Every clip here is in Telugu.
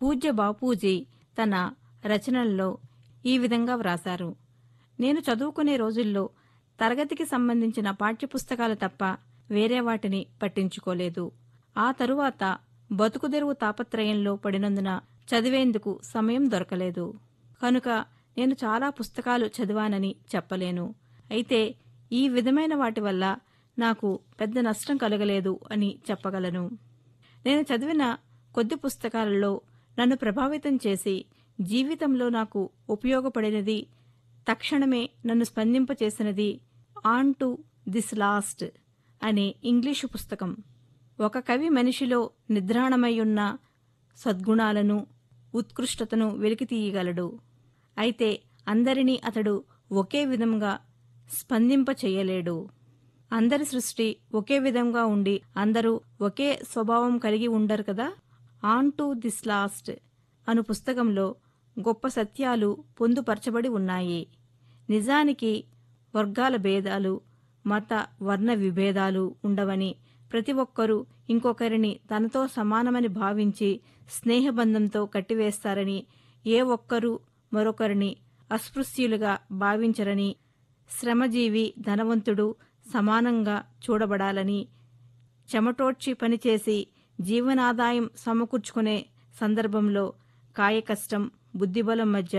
పూజ్య బాపూజీ తన రచనల్లో ఈ విధంగా వ్రాశారు నేను చదువుకునే రోజుల్లో తరగతికి సంబంధించిన పాఠ్యపుస్తకాలు తప్ప వేరే వాటిని పట్టించుకోలేదు ఆ తరువాత బతుకుదెరువు తాపత్రయంలో పడినందున చదివేందుకు సమయం దొరకలేదు కనుక నేను చాలా పుస్తకాలు చదివానని చెప్పలేను అయితే ఈ విధమైన వాటి వల్ల నాకు పెద్ద నష్టం కలగలేదు అని చెప్పగలను నేను చదివిన కొద్ది పుస్తకాలలో నన్ను ప్రభావితం చేసి జీవితంలో నాకు ఉపయోగపడినది తక్షణమే నన్ను స్పందింపచేసినది ఆన్ టు దిస్ లాస్ట్ అనే ఇంగ్లీషు పుస్తకం ఒక కవి మనిషిలో నిద్రాణమయ్యున్న సద్గుణాలను ఉత్కృష్టతను వెలికితీయగలడు అయితే అందరినీ అతడు ఒకే విధంగా స్పందింప చెయ్యలేడు అందరి సృష్టి ఒకే విధంగా ఉండి అందరూ ఒకే స్వభావం కలిగి ఉండరు కదా ఆన్ టు దిస్ లాస్ట్ అను పుస్తకంలో గొప్ప సత్యాలు పొందుపరచబడి ఉన్నాయి నిజానికి వర్గాల భేదాలు మత వర్ణ విభేదాలు ఉండవని ప్రతి ఒక్కరూ ఇంకొకరిని తనతో సమానమని భావించి స్నేహబంధంతో కట్టివేస్తారని ఏ ఒక్కరూ మరొకరిని అస్పృశ్యులుగా భావించరని శ్రమజీవి ధనవంతుడు సమానంగా చూడబడాలని చెమటోడ్చి పనిచేసి జీవనాదాయం సమకూర్చుకునే సందర్భంలో కాయకష్టం బుద్ధిబలం మధ్య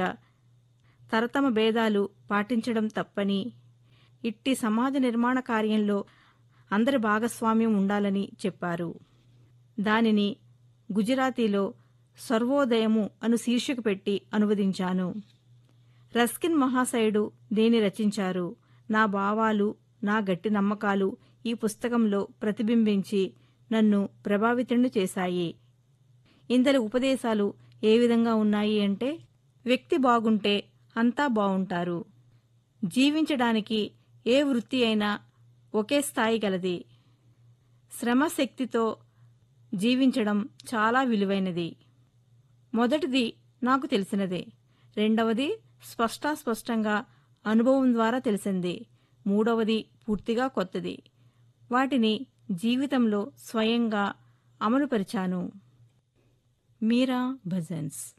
తరతమ భేదాలు పాటించడం తప్పని ఇట్టి సమాజ నిర్మాణ కార్యంలో అందరి భాగస్వామ్యం ఉండాలని చెప్పారు దానిని గుజరాతీలో సర్వోదయము అను శీర్షిక పెట్టి అనువదించాను రస్కిన్ మహాశయుడు దీని రచించారు నా భావాలు నా గట్టి నమ్మకాలు ఈ పుస్తకంలో ప్రతిబింబించి నన్ను ప్రభావితుణ్ణి చేశాయి ఇందలి ఉపదేశాలు ఏ విధంగా ఉన్నాయి అంటే వ్యక్తి బాగుంటే అంతా బావుంటారు జీవించడానికి ఏ వృత్తి అయినా ఒకే స్థాయి గలది శ్రమశక్తితో జీవించడం చాలా విలువైనది మొదటిది నాకు తెలిసినదే రెండవది స్పష్టాస్పష్టంగా అనుభవం ద్వారా తెలిసింది మూడవది పూర్తిగా కొత్తది వాటిని జీవితంలో స్వయంగా అమలుపరిచాను మీరా భజన్స్